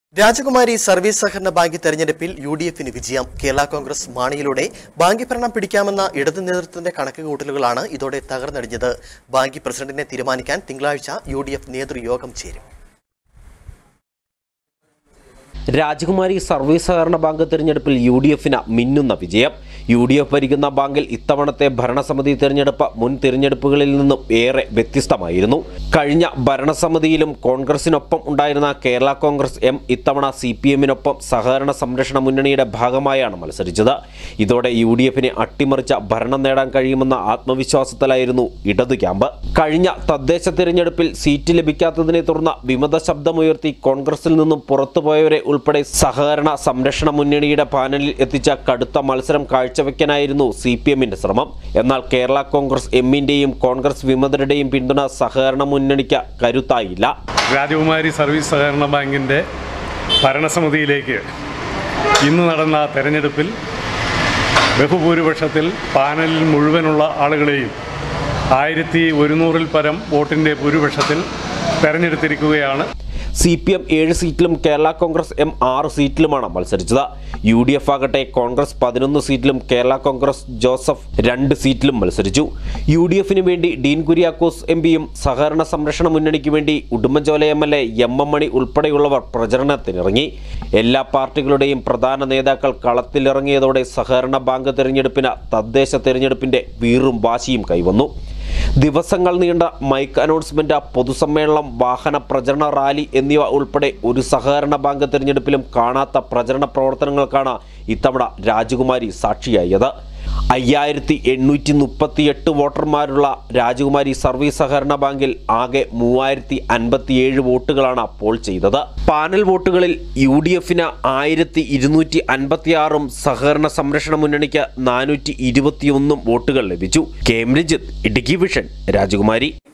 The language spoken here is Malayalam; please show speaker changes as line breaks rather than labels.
രാജകുമാരി സർവീസ് സഹകരണ ബാങ്ക് തെരഞ്ഞെടുപ്പിൽ യു ഡി എഫിന് വിജയം കേരള കോൺഗ്രസ് മാണിയിലൂടെ ബാങ്ക് ഭരണം പിടിക്കാമെന്ന ഇടതു നേതൃത്വത്തിന്റെ കണക്കുകൂട്ടലുകളാണ് ഇതോടെ തകർന്നടിഞ്ഞത് ബാങ്ക് പ്രസിഡന്റിനെ തീരുമാനിക്കാൻ തിങ്കളാഴ്ച യു ഡി എഫ് നേതൃയോഗം ചേരും
രാജകുമാരി സർവീസ് സഹകരണ ബാങ്ക് തിരഞ്ഞെടുപ്പിൽ യു ഡി എഫിന് മിന്നുന്ന വിജയം യു ഡി എഫ് ഭരിക്കുന്ന ബാങ്കിൽ ഇത്തവണത്തെ ഭരണസമിതി തിരഞ്ഞെടുപ്പ് മുൻ തിരഞ്ഞെടുപ്പുകളിൽ നിന്നും ഏറെ വ്യത്യസ്തമായിരുന്നു കഴിഞ്ഞ ഭരണസമിതിയിലും കോൺഗ്രസിനൊപ്പം ഉണ്ടായിരുന്ന കേരള കോൺഗ്രസ് എം ഇത്തവണ സി പി എമ്മിനൊപ്പം സഹകരണ സംരക്ഷണ മുന്നണിയുടെ ഭാഗമായാണ് മത്സരിച്ചത് ഇതോടെ യു ഡി എഫിനെ അട്ടിമറിച്ച ഭരണം നേടാൻ കഴിയുമെന്ന ആത്മവിശ്വാസത്തിലായിരുന്നു ഇടതു ക്യാമ്പ് കഴിഞ്ഞ തദ്ദേശ തിരഞ്ഞെടുപ്പിൽ സീറ്റ് ലഭിക്കാത്തതിനെ തുടർന്ന് വിമത ശബ്ദമുയർത്തി കോൺഗ്രസിൽ നിന്നും പുറത്തുപോയവരെ ഉൾപ്പെടെ സഹകരണ സംരക്ഷണ മുന്നണിയുടെ പാനലിൽ എത്തിച്ച കടുത്ത മത്സരം കാഴ്ചവെക്കാനായിരുന്നു സി പി എമ്മിന്റെ ശ്രമം എന്നാൽ കേരള കോൺഗ്രസ് എമ്മിന്റെയും കോൺഗ്രസ് വിമതരുടെയും പിന്തുണ സഹകരണ മുന്നണിക്ക് കരുത്തായില്ല
രാജകുമാരി സർവീസ് സഹകരണ ബാങ്കിൻ്റെ ഭരണസമിതിയിലേക്ക് ഇന്ന് നടന്ന തെരഞ്ഞെടുപ്പിൽ ബഹുഭൂരിപക്ഷത്തിൽ പാനലിൽ മുഴുവനുള്ള ആളുകളെയും ആയിരത്തി ഒരുന്നൂറിൽ പരം വോട്ടിൻ്റെ ഭൂരിപക്ഷത്തിൽ തെരഞ്ഞെടുത്തിരിക്കുകയാണ്
സി പി എം ഏഴ് സീറ്റിലും കേരള കോൺഗ്രസ് എം ആറ് സീറ്റിലുമാണ് മത്സരിച്ചത് യു ഡി എഫ് ആകട്ടെ കോൺഗ്രസ് പതിനൊന്ന് സീറ്റിലും കേരള കോൺഗ്രസ് ജോസഫ് രണ്ട് സീറ്റിലും മത്സരിച്ചു യു ഡി എഫിന് വേണ്ടി ഡീൻ കുര്യാക്കോസ് എം പിയും സഹകരണ സംരക്ഷണ മുന്നണിക്ക് വേണ്ടി Udumbanchola M L A M M Mani ഉൾപ്പെടെയുള്ളവർ പ്രചരണത്തിനിറങ്ങി എല്ലാ പാർട്ടികളുടെയും പ്രധാന നേതാക്കൾ കളത്തിലിറങ്ങിയതോടെ സഹകരണ ബാങ്ക് തെരഞ്ഞെടുപ്പിന് തദ്ദേശ തെരഞ്ഞെടുപ്പിന്റെ വീറും വാശിയും കൈവന്നു ദിവസങ്ങൾ നീണ്ട മൈക്ക് അനൗൺസ്മെന്റ് പൊതുസമ്മേളനം വാഹന പ്രചരണ റാലി എന്നിവ ഉൾപ്പെടെ ഒരു സഹകരണ ബാങ്ക് തിരഞ്ഞെടുപ്പിലും കാണാത്ത പ്രചരണ പ്രവർത്തനങ്ങൾക്കാണ് ഇത്തവണ രാജകുമാരി സാക്ഷിയായത് അയ്യായിരത്തി എണ്ണൂറ്റി മുപ്പത്തിയെട്ട് വോട്ടർമാരുള്ള രാജകുമാരി സർവീസ് സഹകരണ ബാങ്കിൽ ആകെ മൂവായിരത്തി അൻപത്തിയേഴ് വോട്ടുകളാണ് പോൾ ചെയ്തത് പാനൽ വോട്ടുകളിൽ യു ഡി എഫിന് ആയിരത്തി ഇരുന്നൂറ്റി അൻപത്തിയാറും സഹകരണ സംരക്ഷണ മുന്നണിക്ക് നാനൂറ്റി ഇരുപത്തിയൊന്നും വോട്ടുകൾ ലഭിച്ചു കേംബ്രിഡ്ജ് ഇടുക്കി വിഷൻ രാജകുമാരി